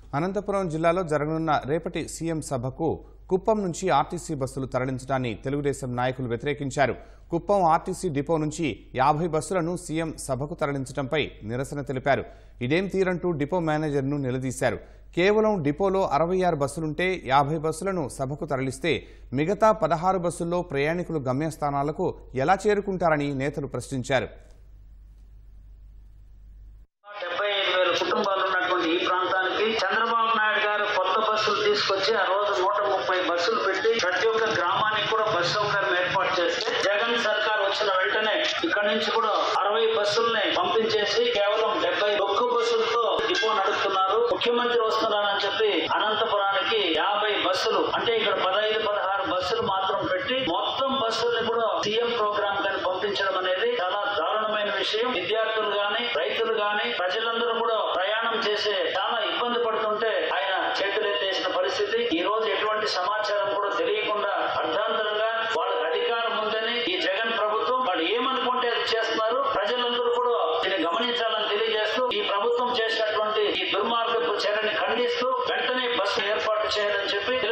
అనంతపురం జిల్లాలో జరగనున్న రేపటి సీఎం సభకు కుప్పం నుంచి ఆర్టీసీ బస్సులు తరలించడాన్ని తెలుగుదేశం నాయకులు వ్యతిరేకించారు కుప్పం ఆర్టీసీ డిపో నుంచి యాభై బస్సులను సీఎం సభకు తరలించడంపై నిరసన తెలిపారు ఇదేం తీరంటూ డిపో మేనేజర్ను నిలదీశారు కేవలం డిపోలో అరవై ఆరు బస్సులుంటే యాభై బస్సులను సభకు తరలిస్తే మిగతా పదహారు బస్సుల్లో ప్రయాణికులు గమ్యస్థానాలకు ఎలా చేరుకుంటారని నేతలు ప్రశ్నించారు డెబ్బై ఐదు వేల కుటుంబాలు ఉన్నటువంటి ఈ ప్రాంతానికి చంద్రబాబు నాయుడు గారు కొత్త బస్సులు తీసుకొచ్చి ఆ రోజు నూట ముప్పై బస్సులు పెట్టి ప్రతి ఒక్క గ్రామానికి కూడా బస్సు సౌకర్యం ఏర్పాటు చేస్తే జగన్ సర్కార్ వచ్చిన వెంటనే ఇక్కడ నుంచి కూడా అరవై బస్సుల్ని పంపించేసి కేవలం డెబ్బై ఒక్క బస్సులతో డిపో నడుపుతున్నారు ముఖ్యమంత్రి వస్తున్నారని చెప్పి అనంతపురానికి యాభై బస్సులు అంటే ఇక్కడ పదహైదు పదహారు బస్సులు మాత్రం పెట్టి మొత్తం బస్సుల్ని కూడా సీఎం ప్రోగ్రామ్ కానీ పంపించడం అనేది చాలా దారుణమైన విషయం విద్యార్థులు గాని రైతులు గాని ప్రజలందరూ కూడా ప్రయాణం చేసే చాలా ఇబ్బంది పడుతుంటే ఆయన చేతులెత్తేసిన పరిస్థితి ఈ రోజు ఎటువంటి సమాచారం కూడా తెలియకుండా అర్ధాంతరంగా వాళ్ళకి అధికారం ఉందని ఈ జగన్ ప్రభుత్వం వాళ్ళు ఏమనుకుంటే అది చేస్తున్నారు ప్రజలందరూ కూడా దీన్ని గమనించాలని తెలియజేస్తూ ఈ ప్రభుత్వం చేసినటువంటి ఈ దుర్మార్గపు చర్యని ఖండిస్తూ వెంటనే బస్సు ఏర్పాటు చేయాలని చెప్పి